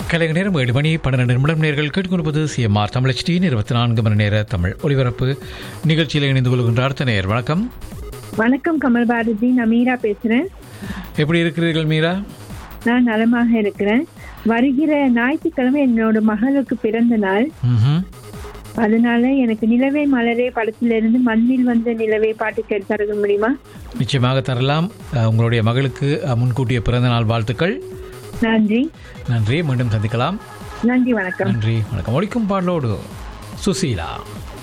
கலைஞர் நேரம் ஏழு மணி பன்னிரண்டு நிமிடம் நேர்கள் கேட்டுக்கொண்டிருப்பது சிஎம்ஆர் தமிழ் HT இருபத்தி நான்கு மணி நேர தமிழ் ஒலிபரப்பு நிகழ்ச்சியில் இணைந்து கொள்கின்றார் தனையர் வணக்கம் வணக்கம் கமல் பாரதி நான் மீரா பேசுறேன் எப்படி இருக்கிறீர்கள் மீரா நான் நலமாக இருக்கிறேன் வருகிற ஞாயிற்றுக்கிழமை என்னோட மகளுக்கு பிறந்த நாள் ம்ஹும். அதனால எனக்கு நிலவே மலரே படத்திலிருந்து மண்ணில் வந்த நிலவே பாட்டு கேட்டு தர முடியுமா நிச்சயமாக தரலாம் அஹ், உங்களுடைய மகளுக்கு அஹ், முன்கூட்டிய பிறந்த நாள் வாழ்த்துக்கள் நன்றி நன்றி மீண்டும் சந்திக்கலாம் நன்றி வணக்கம் நன்றி வணக்கம் ஒழிக்கும் பாடலோடு சுசீலா